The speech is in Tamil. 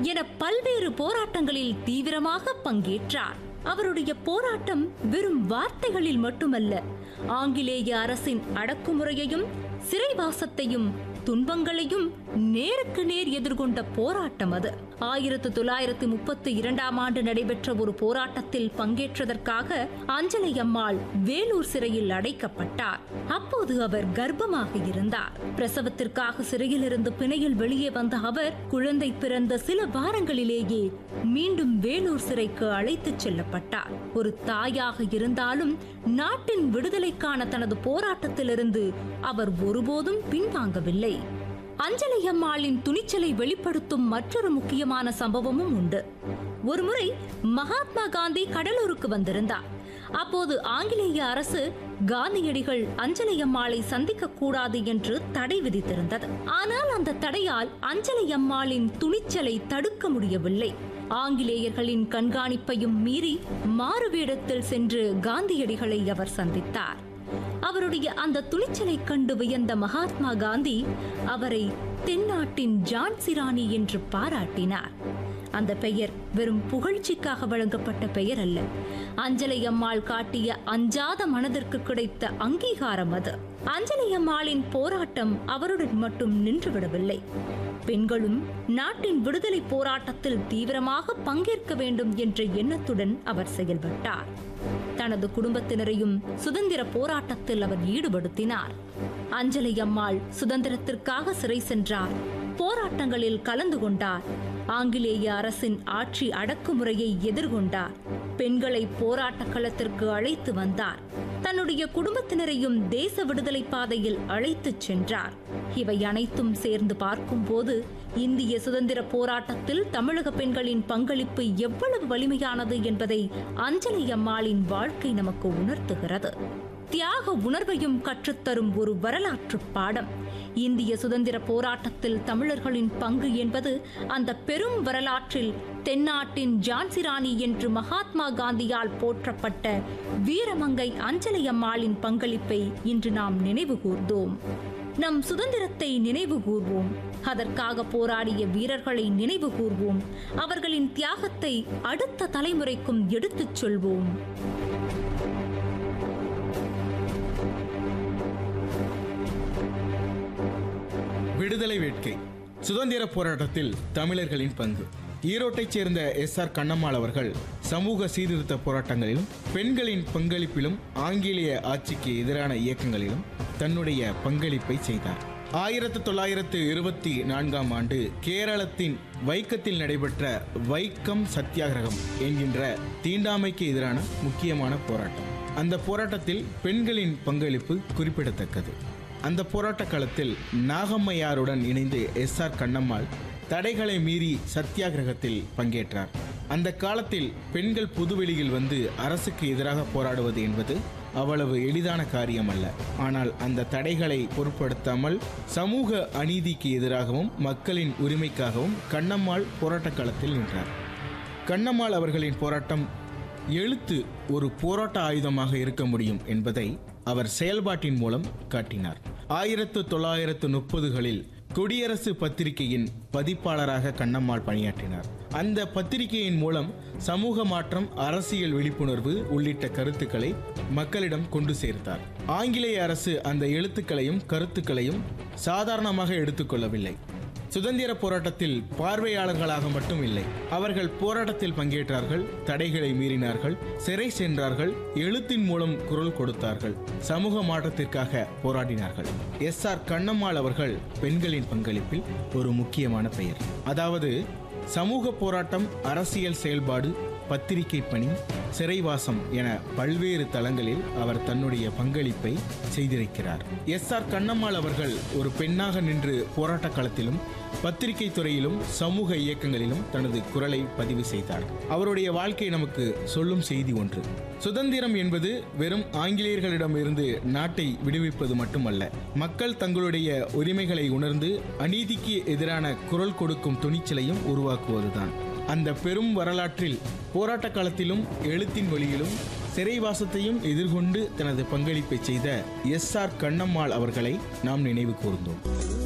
என பல்வேறு போராட்டங்களில் தீவிரமாக பங்கேற்றார் அவருடைய போராட்டம் வெறும் வார்த்தைகளில் மட்டுமல்ல ஆங்கிலேய அரசின் அடக்குமுறையையும் சிறைவாசத்தையும் துன்பங்களையும் நேருக்கு நேர் எதிர்கொண்ட போராட்டம் அது ஆயிரத்து தொள்ளாயிரத்து முப்பத்தி இரண்டாம் ஆண்டு நடைபெற்ற ஒரு போராட்டத்தில் பங்கேற்றதற்காக அஞ்சலை அம்மாள் வேலூர் சிறையில் அடைக்கப்பட்டார் அப்போது அவர் கர்ப்பமாக இருந்தார் பிரசவத்திற்காக சிறையிலிருந்து பிணையில் வெளியே வந்த அவர் குழந்தை பிறந்த சில வாரங்களிலேயே மீண்டும் வேலூர் சிறைக்கு அழைத்துச் செல்லப்பட்டார் ஒரு தாயாக இருந்தாலும் நாட்டின் விடுதலைக்கான தனது போராட்டத்திலிருந்து அவர் ஒருபோதும் பின்வாங்கவில்லை அஞ்சலை அம்மாளின் துணிச்சலை வெளிப்படுத்தும் மற்றொரு முக்கியமான சம்பவமும் உண்டு ஒருமுறை மகாத்மா காந்தி கடலூருக்கு வந்திருந்தார் அப்போது ஆங்கிலேய அரசு காந்தியடிகள் அஞ்சலை அம்மாளை சந்திக்க கூடாது என்று தடை விதித்திருந்தது ஆனால் அந்த தடையால் அஞ்சலை அம்மாளின் துணிச்சலை தடுக்க முடியவில்லை ஆங்கிலேயர்களின் கண்காணிப்பையும் மீறி மாறுவேடத்தில் சென்று காந்தியடிகளை அவர் சந்தித்தார் அவருடைய அந்த துணிச்சலைக் கண்டு வியந்த மகாத்மா காந்தி அவரை தென்னாட்டின் ஜான்சி ராணி என்று பாராட்டினார் அந்த பெயர் வெறும் புகழ்ச்சிக்காக வழங்கப்பட்ட பெயர் அல்ல அஞ்சலை அம்மாள் காட்டிய அஞ்சாத மனதிற்கு கிடைத்த அங்கீகாரம் அது அஞ்சலை அம்மாளின் போராட்டம் அவருடன் மட்டும் நின்றுவிடவில்லை பெண்களும் நாட்டின் விடுதலை போராட்டத்தில் தீவிரமாக பங்கேற்க வேண்டும் என்ற எண்ணத்துடன் அவர் செயல்பட்டார் தனது குடும்பத்தினரையும் சுதந்திர போராட்டத்தில் அவர் ஈடுபடுத்தினார் அஞ்சலை அம்மாள் சுதந்திரத்திற்காக சிறை சென்றார் போராட்டங்களில் கலந்து கொண்டார் ஆங்கிலேய அரசின் ஆட்சி அடக்குமுறையை எதிர்கொண்டார் பெண்களை போராட்ட களத்திற்கு அழைத்து வந்தார் தன்னுடைய குடும்பத்தினரையும் தேச விடுதலை பாதையில் அழைத்துச் சென்றார் இவை அனைத்தும் சேர்ந்து பார்க்கும்போது இந்திய சுதந்திர போராட்டத்தில் தமிழக பெண்களின் பங்களிப்பு எவ்வளவு வலிமையானது என்பதை அஞ்சலி அம்மாளின் வாழ்க்கை நமக்கு உணர்த்துகிறது தியாக உணர்வையும் கற்றுத்தரும் ஒரு வரலாற்று பாடம் இந்திய சுதந்திர போராட்டத்தில் தமிழர்களின் பங்கு என்பது அந்த பெரும் வரலாற்றில் தென்னாட்டின் ஜான்சி ராணி என்று மகாத்மா காந்தியால் போற்றப்பட்ட வீரமங்கை அஞ்சலை அம்மாளின் பங்களிப்பை இன்று நாம் நினைவு கூர்ந்தோம் நம் சுதந்திரத்தை நினைவு கூர்வோம் அதற்காக போராடிய வீரர்களை நினைவு கூர்வோம் அவர்களின் தியாகத்தை அடுத்த தலைமுறைக்கும் எடுத்துச் சொல்வோம் விடுதலை வேட்கை சுதந்திர போராட்டத்தில் தமிழர்களின் பங்கு ஈரோட்டைச் சேர்ந்த எஸ் ஆர் கண்ணம்மாள் அவர்கள் சமூக சீர்திருத்த போராட்டங்களிலும் பெண்களின் பங்களிப்பிலும் ஆங்கிலேய ஆட்சிக்கு எதிரான இயக்கங்களிலும் தன்னுடைய பங்களிப்பை செய்தார் ஆயிரத்து தொள்ளாயிரத்து இருபத்தி நான்காம் ஆண்டு கேரளத்தின் வைக்கத்தில் நடைபெற்ற வைக்கம் சத்தியாகிரகம் என்கின்ற தீண்டாமைக்கு எதிரான முக்கியமான போராட்டம் அந்த போராட்டத்தில் பெண்களின் பங்களிப்பு குறிப்பிடத்தக்கது அந்த போராட்ட காலத்தில் நாகம்மையாருடன் இணைந்து எஸ் ஆர் கண்ணம்மாள் தடைகளை மீறி சத்தியாகிரகத்தில் பங்கேற்றார் அந்த காலத்தில் பெண்கள் புதுவெளியில் வந்து அரசுக்கு எதிராக போராடுவது என்பது அவ்வளவு எளிதான காரியம் அல்ல ஆனால் அந்த தடைகளை பொருட்படுத்தாமல் சமூக அநீதிக்கு எதிராகவும் மக்களின் உரிமைக்காகவும் கண்ணம்மாள் போராட்ட காலத்தில் நின்றார் கண்ணம்மாள் அவர்களின் போராட்டம் எழுத்து ஒரு போராட்ட ஆயுதமாக இருக்க முடியும் என்பதை அவர் செயல்பாட்டின் மூலம் காட்டினார் ஆயிரத்து தொள்ளாயிரத்து முப்பதுகளில் குடியரசு பத்திரிகையின் பதிப்பாளராக கண்ணம்மாள் பணியாற்றினார் அந்த பத்திரிகையின் மூலம் சமூக மாற்றம் அரசியல் விழிப்புணர்வு உள்ளிட்ட கருத்துக்களை மக்களிடம் கொண்டு சேர்த்தார் ஆங்கிலேய அரசு அந்த எழுத்துக்களையும் கருத்துக்களையும் சாதாரணமாக எடுத்துக்கொள்ளவில்லை சுதந்திர போராட்டத்தில் பார்வையாளர்களாக மட்டும் இல்லை அவர்கள் போராட்டத்தில் பங்கேற்றார்கள் தடைகளை மீறினார்கள் சிறை சென்றார்கள் எழுத்தின் மூலம் குரல் கொடுத்தார்கள் சமூக மாற்றத்திற்காக போராடினார்கள் எஸ் ஆர் கண்ணம்மாள் அவர்கள் பெண்களின் பங்களிப்பில் ஒரு முக்கியமான பெயர் அதாவது சமூக போராட்டம் அரசியல் செயல்பாடு பத்திரிகை பணி சிறைவாசம் என பல்வேறு தளங்களில் அவர் தன்னுடைய பங்களிப்பை செய்திருக்கிறார் எஸ் ஆர் கண்ணம்மாள் அவர்கள் ஒரு பெண்ணாக நின்று போராட்ட களத்திலும் பத்திரிகை துறையிலும் சமூக இயக்கங்களிலும் தனது குரலை பதிவு செய்தார் அவருடைய வாழ்க்கை நமக்கு சொல்லும் செய்தி ஒன்று சுதந்திரம் என்பது வெறும் ஆங்கிலேயர்களிடமிருந்து நாட்டை விடுவிப்பது மட்டுமல்ல மக்கள் தங்களுடைய உரிமைகளை உணர்ந்து அநீதிக்கு எதிரான குரல் கொடுக்கும் துணிச்சலையும் உருவாக்குவதுதான் அந்த பெரும் வரலாற்றில் போராட்ட காலத்திலும் எழுத்தின் வழியிலும் சிறைவாசத்தையும் எதிர்கொண்டு தனது பங்களிப்பை செய்த எஸ் ஆர் கண்ணம்மாள் அவர்களை நாம் நினைவு கூர்ந்தோம்